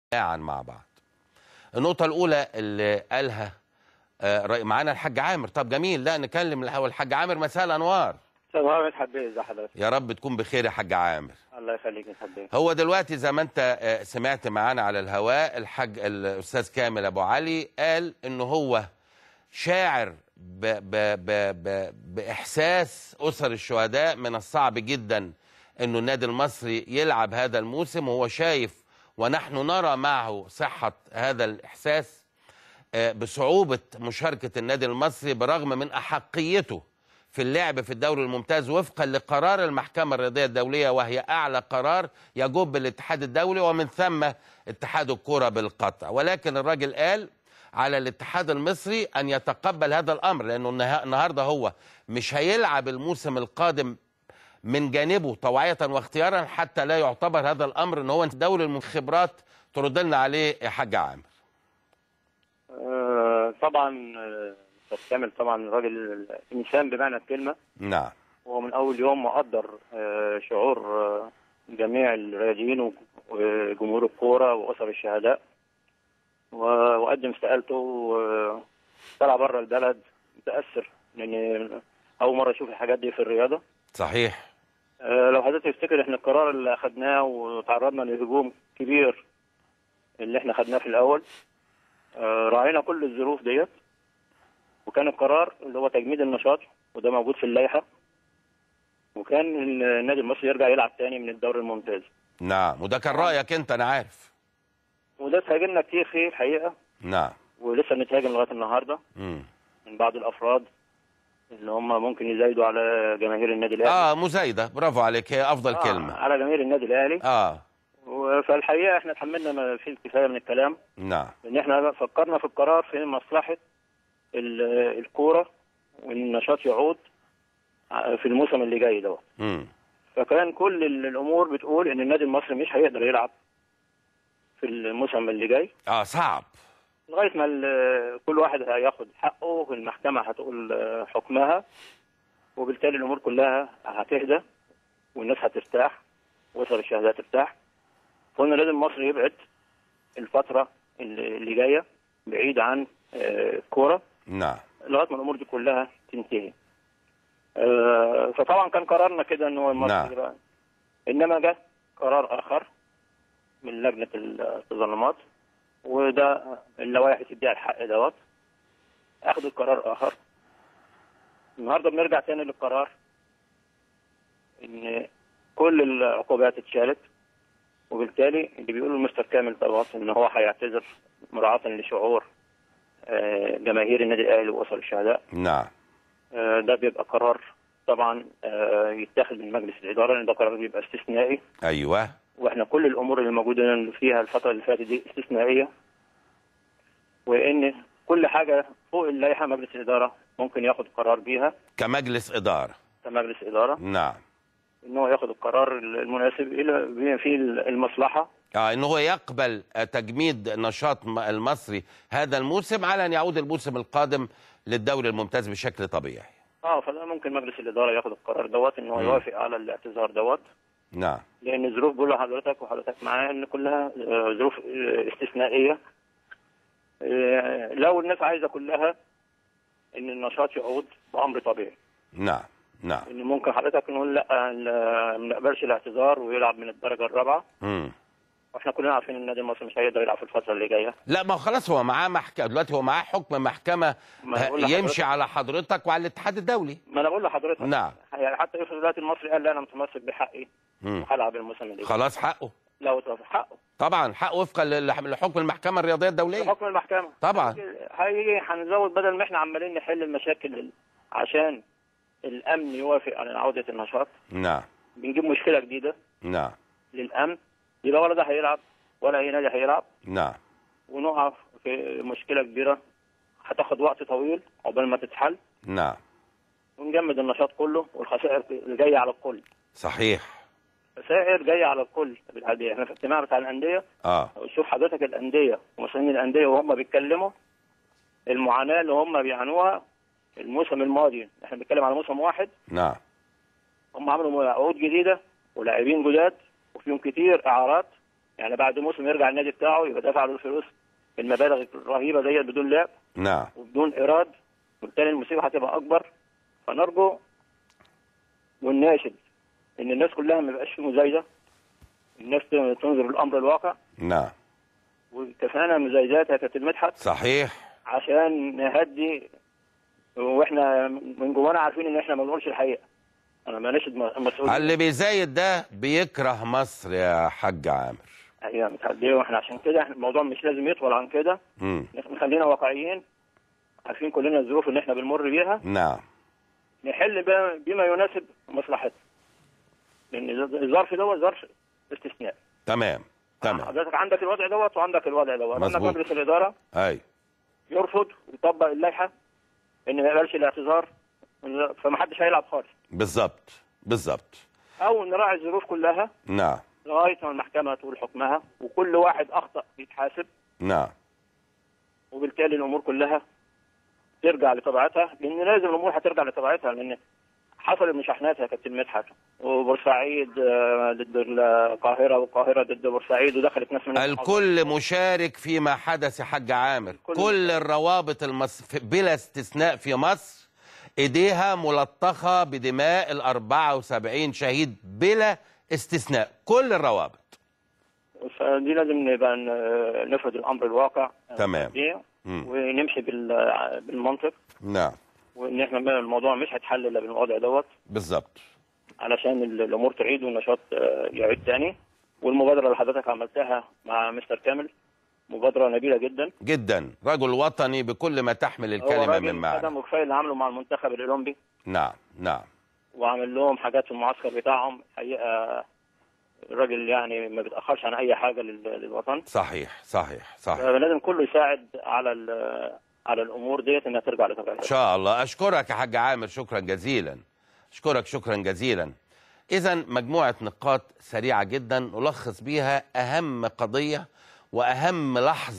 تباعا مع بعض النقطة الأولى اللي قالها آه، رأي- معانا الحاج عامر طب جميل لا نكلم الأول الحاج عامر مساء الأنوار تمام يا حبيبي ازي حضرتك يا رب تكون بخير يا حاج عامر الله يخليك يا حبيبي هو دلوقتي زي ما انت آه، سمعت معانا على الهواء الحاج الاستاذ كامل ابو علي قال انه هو شاعر ب ب ب ب باحساس اسر الشهداء من الصعب جدا انه النادي المصري يلعب هذا الموسم وهو شايف ونحن نرى معه صحه هذا الاحساس آه، بصعوبه مشاركه النادي المصري برغم من احقيته في اللعب في الدوري الممتاز وفقا لقرار المحكمة الرياضية الدولية وهي أعلى قرار يجب الاتحاد الدولي ومن ثم اتحاد الكرة بالقطع ولكن الراجل قال على الاتحاد المصري أن يتقبل هذا الأمر لأنه النها- النهاردة هو مش هيلعب الموسم القادم من جانبه طوعية واختيارا حتى لا يعتبر هذا الأمر أن هو دوري الخبرات ترد لنا عليه يا حاج عامر آه طبعا آه، استاذ كامل طبعا راجل انسان بمعنى الكلمه نعم هو من اول يوم مقدر آه شعور آه جميع الرياضيين و- وجمهور الكوره واسر الشهداء و- وقدم استقالته وطلع بره البلد متاثر لان اول مره اشوف الحاجات دي في الرياضه صحيح آه، لو حضرتك تفتكر احنا القرار اللي اخدناه وتعرضنا لهجوم كبير اللي احنا خدناه في الاول آه، راعينا كل الظروف ديت وكان القرار اللي هو تجميد النشاط وده موجود في اللائحه وكان النادي المصري يرجع يلعب تاني من الدوري الممتاز نعم وده كان رأيك أنت أنا عارف وده تهاجمنا كتير فيه الحقيقه نعم ولسه بنتهاجم لغايه النهارده مم. من بعض الافراد اللي هم ممكن يزايدوا على جماهير النادي الاهلي اه مزايدة برافو عليك هي أفضل آه، كلمة على جماهير النادي الاهلي اه فالحقيقه احنا تحملنا ما فيه الكفايه من الكلام نعم ان احنا فكرنا في القرار في مصلحه ال- الكوره والنشاط يعود في الموسم اللي جاي دوت مم. فكان كل ال- الامور بتقول ان النادي المصري مش هيقدر يلعب في الموسم اللي جاي اه صعب لغايه ما ال- كل واحد هياخد حقه والمحكمه هتقول حكمها وبالتالي الامور كلها هتهدى والناس هترتاح واسر الشهداء ترتاح فقلنا لازم مصر يبعد الفتره اللي اللي جايه بعيد عن آه، الكوره نعم لغايه ما الامور دي كلها تنتهي. آه، فطبعا كان قرارنا كده ان هو المصري نعم. يبقى انما جه قرار اخر من لجنه التظلمات وده اللوائح بتديها الحق دوت اخذوا قرار اخر النهارده بنرجع تاني للقرار ان كل العقوبات اتشالت وبالتالي اللي بيقوله مستر كامل طبعا ان هو هيعتذر مراعاه لشعور آه، جماهير النادي الاهلي واسر الشهداء نعم آه، ده بيبقى قرار طبعا آه، يتاخذ من مجلس الاداره لان ده قرار بيبقى استثنائي ايوه واحنا كل الامور اللي موجوده فيها الفتره اللي فاتت دي استثنائيه وان كل حاجه فوق اللائحه مجلس الاداره ممكن ياخد قرار بيها كمجلس اداره كمجلس اداره نعم ان هو ياخد القرار المناسب الى بما فيه المصلحه اه ان هو يقبل آه، تجميد نشاط م- المصري هذا الموسم على ان يعود الموسم القادم للدوري الممتاز بشكل طبيعي اه فده ممكن مجلس الاداره ياخد القرار دوت ان هو مم. يوافق على الاعتذار دوت نعم لان الظروف بقول لحضرتك وحضرتك معايا ان كلها آه، ظروف آه، استثنائيه آه، لو الناس عايزه كلها ان النشاط يعود بامر طبيعي نعم نعم ان ممكن حضرتك نقول لا لا، ما نقبلش الاعتذار ويلعب من الدرجه الرابعه مم. واحنا كلنا عارفين ان النادي المصري مش هيقدر يلعب في الفتره اللي جايه لا ما هو خلاص هو معاه محكمه دلوقتي هو معاه حكم محكمه ما أنا آه، بقول لحضرتك- يمشي على حضرتك وعلى الاتحاد الدولي ما انا بقول لحضرتك نعم يعني حتى افرض دلوقتي المصري قال لا انا متمسك بحقي مم. وهلعب الموسم اللي جاي خلاص حقه لو اتوافق حقه طبعا حقه وفقا لل- لحكم المحكمه الرياضيه الدوليه بحكم المحكمه طبعا هيجي هنزود بدل ما احنا عمالين نحل المشاكل ال- عشان الامن يوافق على عوده النشاط نعم بنجيب مشكله جديده نعم للامن يبقى ولا ده هيلعب ولا اي نادي هيلعب نعم ونقع في مشكله كبيره هتاخد وقت طويل عقبال ما تتحل نعم ونجمد النشاط كله والخسائر اللي جايه على الكل صحيح خسائر جايه على الكل بالعادية. احنا في اجتماع بتاع الانديه اه شوف حضرتك الانديه ومسؤولين الانديه وهم بيتكلموا المعاناه اللي هم بيعانوها الموسم الماضي احنا بنتكلم على موسم واحد نعم هم عملوا عقود جديده ولاعبين جداد وفيهم كتير اعارات يعني بعد موسم يرجع النادي بتاعه يبقى دافع له الفلوس المبالغ الرهيبه ديت بدون لعب نعم وبدون ايراد وبالتالي المصيبه هتبقى اكبر فنرجو ونناشد ان الناس كلها ما يبقاش في مزايده الناس تنظر الامر الواقع نعم وكفانا مزايدات يا كابتن مدحت صحيح عشان نهدي واحنا من جوانا عارفين ان احنا ما بنقولش الحقيقه انا ما ناشد مسؤول اللي بيزايد ده بيكره مصر يا حاج عامر ايوه متهديه واحنا عشان كده احنا الموضوع مش لازم يطول عن كده مم. نخلينا واقعيين عارفين كلنا الظروف اللي احنا بنمر بيها نعم نحل ب- بما يناسب مصلحتنا لان الظرف دوت ظرف استثناء تمام تمام حضرتك عندك الوضع دوت وعندك الوضع دوت عندك مظبوط. مجلس الاداره اي يرفض ويطبق اللائحه ان ما يقبلش الاعتذار فمحدش هيلعب خالص بالظبط بالظبط او نراعي الظروف كلها نعم لغايه ما المحكمه تقول حكمها وكل واحد اخطا يتحاسب نعم وبالتالي الامور كلها ترجع لطبيعتها لان لازم الامور هترجع لطبيعتها لان حصل مشاحنات يا كابتن مدحت وبورسعيد آه، ضد القاهره والقاهره ضد بورسعيد ودخلت ناس من المحافظات. الكل مشارك فيما حدث يا حاج عامر كل كل الروابط المص... في- بلا استثناء في مصر ايديها ملطخة بدماء ال 74 شهيد بلا استثناء كل الروابط فدي لازم نبقى ن- نفرض الامر الواقع تمام. دي مم. ونمشي بال- بالمنطق نعم وان احنا بقى الموضوع مش هيتحل الا بالوضع دوت بالظبط علشان ال- الامور تعيد والنشاط آه، يعيد تاني والمبادره اللي حضرتك عملتها مع مستر كامل مبادره نبيله جدا جدا رجل وطني بكل ما تحمل هو الكلمة راجل من معنى خدم وكفايه اللي عمله مع المنتخب الاولمبي نعم نعم وعمل لهم حاجات في المعسكر بتاعهم حقيقه الراجل يعني ما بيتاخرش عن اي حاجه لل- للوطن صحيح صحيح صحيح فلازم كله يساعد على ال- على الامور ديت انها ترجع ان لطبيعتها شاء الله اشكرك يا حاج عامر شكرا جزيلا اشكرك شكرا جزيلا اذا مجموعه نقاط سريعه جدا نلخص بيها اهم قضيه واهم لحظه